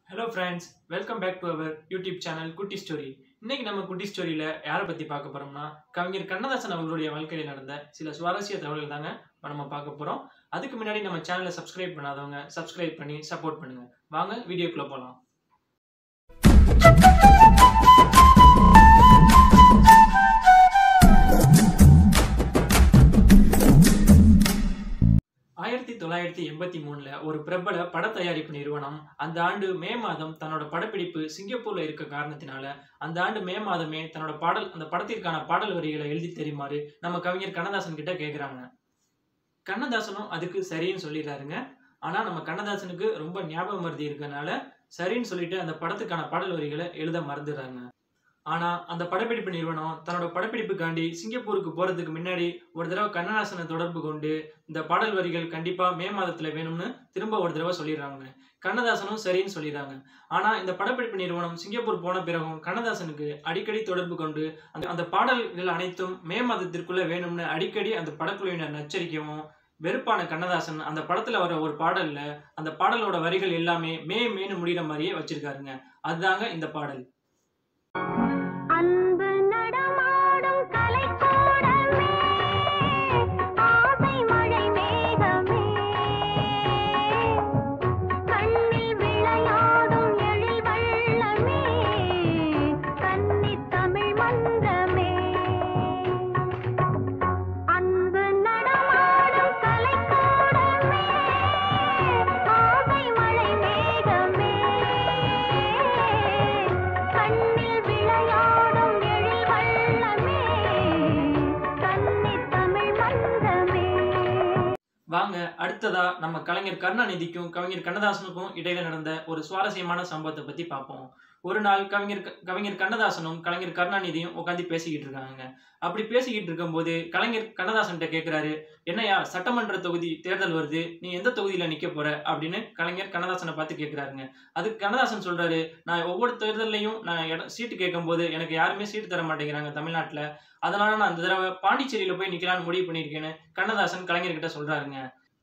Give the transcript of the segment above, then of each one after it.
hello friends welcome back to our YouTube channel குட்டி story இன்னைக்கு நம்ம குட்டி ஸ்டோரியில் யாரை பற்றி பார்க்க போகிறோம்னா கவிஞர் கண்ணதாசன் அவர்களுடைய வாழ்க்கையில் நடந்த சில சுவாரஸ்ய தகவல்கள் தாங்க இப்ப நம்ம பார்க்க போகிறோம் அதுக்கு முன்னாடி நம்ம சேனலை சப்ஸ்கிரைப் பண்ணாதவங்க சப்ஸ்கிரைப் பண்ணி சப்போர்ட் பண்ணுங்க வாங்க வீடியோக்குள்ளே போகலாம் ஆயிரத்தி தொள்ளாயிரத்தி எண்பத்தி மூணுல ஒரு பிரபல பட தயாரிப்பு நிறுவனம் அந்த ஆண்டு மே மாதம் தன்னோட படப்பிடிப்பு சிங்கப்பூர்ல இருக்க காரணத்தினால அந்த ஆண்டு மே மாதமே தன்னோட பாடல் அந்த படத்திற்கான பாடல் வரிகளை எழுதி தெரியுமாறு நம்ம கவிஞர் கண்ணதாசன் கிட்ட கேக்குறாங்க கண்ணதாசனும் அதுக்கு சரின்னு சொல்லிடுறாருங்க ஆனா நம்ம கண்ணதாசனுக்கு ரொம்ப ஞாபகம் மருதி இருக்கனால சரின்னு சொல்லிட்டு அந்த படத்துக்கான பாடல் வரிகளை எழுத மறந்துடுறாங்க ஆனா அந்த படப்பிடிப்பு நிறுவனம் தன்னோட படப்பிடிப்புக்காண்டி சிங்கப்பூருக்கு போறதுக்கு முன்னாடி ஒரு தடவை கண்ணதாசனை தொடர்பு கொண்டு இந்த பாடல் வரிகள் கண்டிப்பா மே மாதத்துல வேணும்னு திரும்ப ஒரு தடவை சொல்லிடுறாங்க கண்ணதாசனும் சரின்னு சொல்லிடுறாங்க ஆனா இந்த படப்பிடிப்பு நிறுவனம் சிங்கப்பூர் போன பிறகும் கண்ணதாசனுக்கு அடிக்கடி தொடர்பு கொண்டு அந்த அந்த பாடல்கள் அனைத்தும் மே மாதத்திற்குள்ள வேணும்னு அடிக்கடி அந்த படக்குழுவினர் நச்சரிக்கவும் வெறுப்பான கண்ணதாசன் அந்த படத்துல வர ஒரு பாடல்ல அந்த பாடலோட வரிகள் எல்லாமே மே மேனு முடிகிற மாதிரியே வச்சிருக்காருங்க அதுதாங்க இந்த பாடல் அன்பு நடமாடும் கலைக்கூடமே ஆசை மழை மேகமே கண்ணில் விளையாடும் எழில் வள்ளமே கன்னித் தமிழ் மன்றமே அன்பு நடமாடும் கலைக்கூடமே ஆசை மழை மேகமே கண்ணில் விளையாடும் எழில் வள்ளமே கன்னித் தமிழ் மன்றமே வாங்க அடுத்ததா நம்ம கலைஞர் கருணாநிதிக்கும் கவிஞர் கண்ணதாசனுக்கும் இடையில நடந்த ஒரு சுவாரஸ்யமான சம்பவத்தை பத்தி பார்ப்போம் ஒரு நாள் கவிஞர் க- கவிஞர் கண்ணதாசனும் கலைஞர் கருணாநிதியும் உட்காந்து பேசிக்கிட்டு இருக்காங்க அப்படி பேசிக்கிட்டு இருக்கும்போது கலைஞர் கண்ணதாசன்கிட்ட கேக்குறாரு என்னையா சட்டமன்ற தொகுதி தேர்தல் வருது நீ எந்த தொகுதியில நிக்க போற அப்படின்னு கலைஞர் கண்ணதாசனை பார்த்து கேக்குறாருங்க அதுக்கு கண்ணதாசன் சொல்றாரு நான் ஒவ்வொரு தேர்தல்லையும் நான் இடம் சீட்டு கேட்கும்போது எனக்கு யாருமே சீட்டு தர மாட்டேங்கிறாங்க தமிழ்நாட்டுல அதனால நான் இந்த தடவை பாண்டிச்சேரியில போய் நிக்கலாம்னு முடிவு பண்ணியிருக்கேன்னு கண்ணதாசன் கலைஞர்கிட்ட சொல்றாருங்க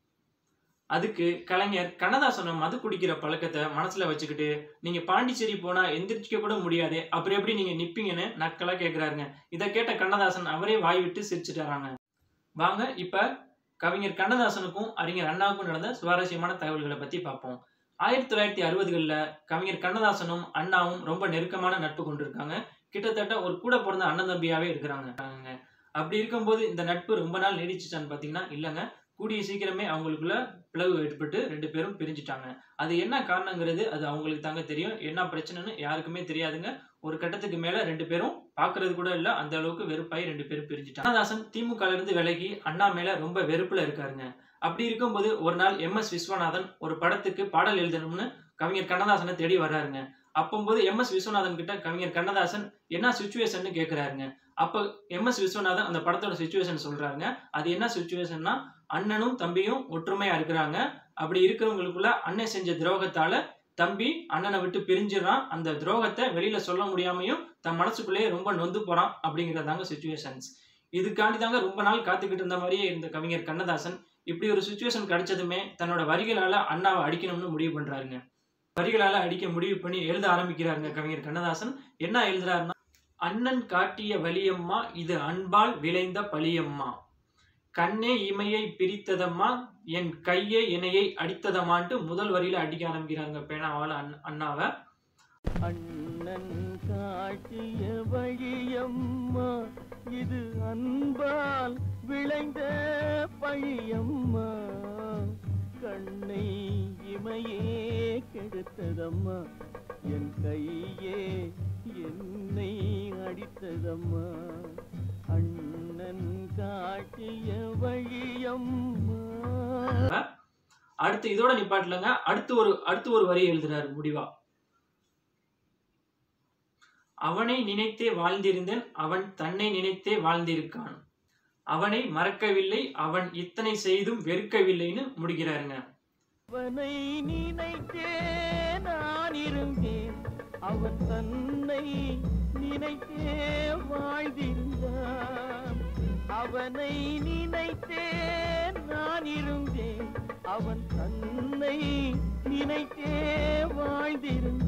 அதுக்கு கலைஞர் கண்ணதாசனை மது குடிக்கிற பழக்கத்தை மனசுல வச்சுக்கிட்டு நீங்க பாண்டிச்சேரி போனா எந்திரிச்சிக்க கூட முடியாது அப்புறம் எப்படி நீங்க நிப்பீங்கன்னு நக்கலா கேக்குறாருங்க இதை கேட்ட கண்ணதாசன் அவரே வாய் விட்டு சிரிச்சுட்டாராங்க வாங்க இப்ப கவிஞர் கண்ணதாசனுக்கும் அறிஞர் அண்ணாவுக்கும் நடந்த சுவாரஸ்யமான தகவல்களை பத்தி பார்ப்போம் ஆயிரத்தி தொள்ளாயிரத்தி அறுபதுகளில் கவிஞர் கண்ணதாசனும் அண்ணாவும் ரொம்ப நெருக்கமான நட்பு கொண்டிருக்காங்க கிட்டத்தட்ட ஒரு கூட பிறந்த அண்ணன் தம்பியாவே இருக்கிறாங்க அப்படி இருக்கும்போது இந்த நட்பு ரொம்ப நாள் நீடிச்சுச்சான்னு பார்த்தீங்கன்னா இல்லைங்க கூடிய சீக்கிரமே அவங்களுக்குள்ள பிளவு ஏற்பட்டு ரெண்டு பேரும் பிரிஞ்சுட்டாங்க அது என்ன காரணங்கிறது அது அவங்களுக்கு தாங்க தெரியும் என்ன பிரச்சனைன்னு யாருக்குமே தெரியாதுங்க ஒரு கட்டத்துக்கு மேல ரெண்டு பேரும் பார்க்கிறது கூட இல்ல அந்த அளவுக்கு வெறுப்பாய் ரெண்டு பேரும் பிரிஞ்சுட்டாங்க கண்ணதாசன் திமுக ல இருந்து விலகி அண்ணா மேல ரொம்ப வெறுப்புல இருக்காருங்க அப்படி இருக்கும்போது ஒரு நாள் எம் எஸ் விஸ்வநாதன் ஒரு படத்துக்கு பாடல் எழுதணும்னு கவிஞர் கண்ணதாசனை தேடி வர்றாருங்க அப்போது எம் எஸ் விஸ்வநாதன் கிட்ட கவிஞர் கண்ணதாசன் என்ன சுச்சுவேஷன் கேக்குறாருங்க அப்ப எம் எஸ் விஸ்வநாதன் அந்த படத்தோட சுச்சுவேஷன் சொல்றாருங்க அது என்ன சுச்சுவேஷன்னா அண்ணனும் தம்பியும் ஒற்றுமையா இருக்கிறாங்க அப்படி இருக்கிறவங்களுக்குள்ள அண்ணன் செஞ்ச துரோகத்தால தம்பி அண்ணனை விட்டு பிரிஞ்சிடறான் அந்த துரோகத்தை வெளியில சொல்ல முடியாமையும் தன் மனசுக்குள்ளேயே ரொம்ப நொந்து போறான் அப்படிங்கறதாங்க சுச்சுவேஷன்ஸ் இதுக்காண்டி தாங்க ரொம்ப நாள் காத்துக்கிட்டு இருந்த மாதிரியே இருந்த கவிஞர் கண்ணதாசன் இப்படி ஒரு சுச்சுவேஷன் கிடைச்சதுமே தன்னோட வரிகளால அண்ணாவை அடிக்கணும்னு முடிவு பண்றாருங்க வரிகளால அடிக்க முடிவு பண்ணி எழுத ஆரம்பிக்கிறாருங்க கவிஞர் கண்ணதாசன் என்ன எழுதுறாருன்னா அண்ணன் காட்டிய வலியம்மா இது அன்பால் விளைந்த பழியம்மா கண்ணே இமையை பிரித்ததம்மா என் கையே இணையை அடித்ததம்மான்ட்டு முதல் வரியில அடிக்க ஆரம்பிக்கிறாங்க பேனாவால அண்ண- அண்ணாவை அண்ணன் காட்டிய வழியம்மா இது அன்பால் விளைந்த பழியம்மா கண்ணை இமையே கெடுத்ததம்மா என் கையே என்னை அடித்ததம்மா அண்ணன் காட்டிய வழியம்மா அடுத்து இதோட நிப்பாட்டலங்க அடுத்து ஒரு அடுத்து ஒரு வரி எழுதுறாரு முடிவா அவனை நினைத்தே வாழ்ந்திருந்தேன் அவன் தன்னை நினைத்தே வாழ்ந்திருக்கான் அவனை மறக்கவில்லை அவன் இத்தனை செய்தும் வெறுக்கவில்லைன்னு முடிக்கிறாருங்க அவனை நினைத்தே நான் இருந்தேன் அவன் தன்னை நினைத்தே வாழ்ந்திருந்தான் அவனை நினைத்தே நான் இருந்தேன் அவன் தன்னை நினைத்தே வாழ்ந்திருந்தான்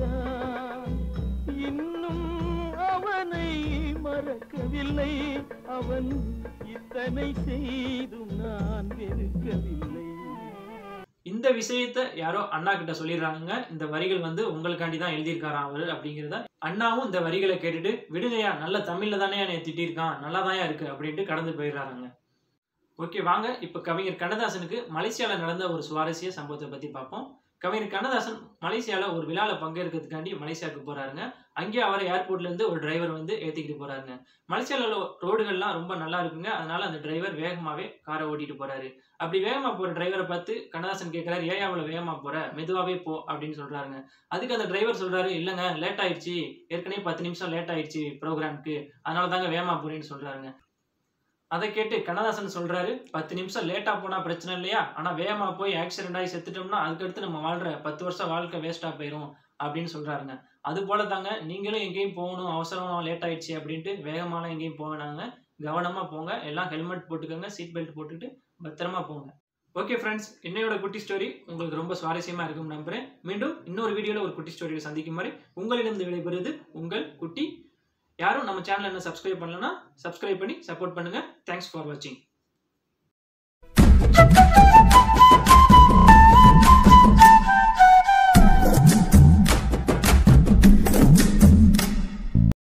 அவன் இத்தனை செய்தும் நான் வெறுக்கவில்லை இந்த விஷயத்த யாரோ அண்ணா கிட்ட சொல்லிடுறாங்க இந்த வரிகள் வந்து உங்களுக்காண்டி தான் எழுதியிருக்காராம் அவரு அப்படிங்கிறத அண்ணாவும் இந்த வரிகளை கேட்டுட்டு விடுங்கய்யா நல்ல தமிழ்ல தானே என்னை திட்டியிருக்கான் நல்லா இருக்கு அப்படின்ட்டு கடந்து போயிடுறாங்க ஓகே வாங்க இப்போ கவிஞர் கண்ணதாசனுக்கு மலேசியாவில் நடந்த ஒரு சுவாரஸ்ய சம்பவத்தை பற்றி பார்ப்போம் கவிஞர் கண்ணதாசன் மலேசியாவில் ஒரு விழாவில் பங்கேற்கிறதுக்காண்டி மலேசியாவுக்கு போறாருங்க அங்கேயே அவரை ஏர்போர்ட்ல இருந்து ஒரு டிரைவர் வந்து ஏற்றிக்கிட்டு போறாருங்க மலேசியாவில் ரோடுகள்லாம் ரொம்ப நல்லா இருக்குங்க அதனால அந்த டிரைவர் வேகமாகவே காரை ஓட்டிட்டு போறாரு அப்படி வேகமா போற டிரைவரை பார்த்து கண்ணதாசன் கேட்கிறாரு ஏன் அவ்வளவு வேகமா போற மெதுவாவே போ அப்படின்னு சொல்றாருங்க அதுக்கு அந்த டிரைவர் சொல்றாரு இல்லைங்க லேட் ஆயிடுச்சு ஏற்கனவே பத்து நிமிஷம் லேட் ஆயிடுச்சு ப்ரோக்ராம்க்கு அதனால தாங்க வேகமா போறேன்னு சொல்றாருங்க அதை கேட்டு கண்ணதாசன் சொல்றாரு பத்து நிமிஷம் லேட்டா போனா பிரச்சனை இல்லையா ஆனா வேகமா போய் ஆக்சிடென்ட் ஆகி செத்துட்டோம்னா அதுக்கடுத்து நம்ம வாழ்ற பத்து வருஷம் வாழ்க்கை வேஸ்டா போயிரும் அப்படின்னு சொல்றாருங்க அது போல தாங்க நீங்களும் எங்கேயும் போகணும் அவசரம் லேட் ஆயிடுச்சு அப்படின்ட்டு வேகமாலாம் எங்கேயும் போக வேணாங்க கவனமா போங்க எல்லாம் ஹெல்மெட் போட்டுக்கோங்க சீட் பெல்ட் போட்டுட்டு பத்திரமா போங்க ஓகே ஃப்ரெண்ட்ஸ் என்னையோட குட்டி ஸ்டோரி உங்களுக்கு ரொம்ப சுவாரஸ்யமா இருக்கும் நம்புறேன் மீண்டும் இன்னொரு வீடியோல ஒரு குட்டி ஸ்டோரியை சந்திக்கும் வரை உங்களிடம் விடைபெறுவது உங்கள் குட்டி யாரும் நம்ம சேனல் என்ன சப்ஸ்கிரைப் பண்ணலன்னா சப்ஸ்கிரைப் பண்ணி சப்போர்ட் பண்ணுங்க தேங்க்ஸ் ஃபார் வாட்சிங்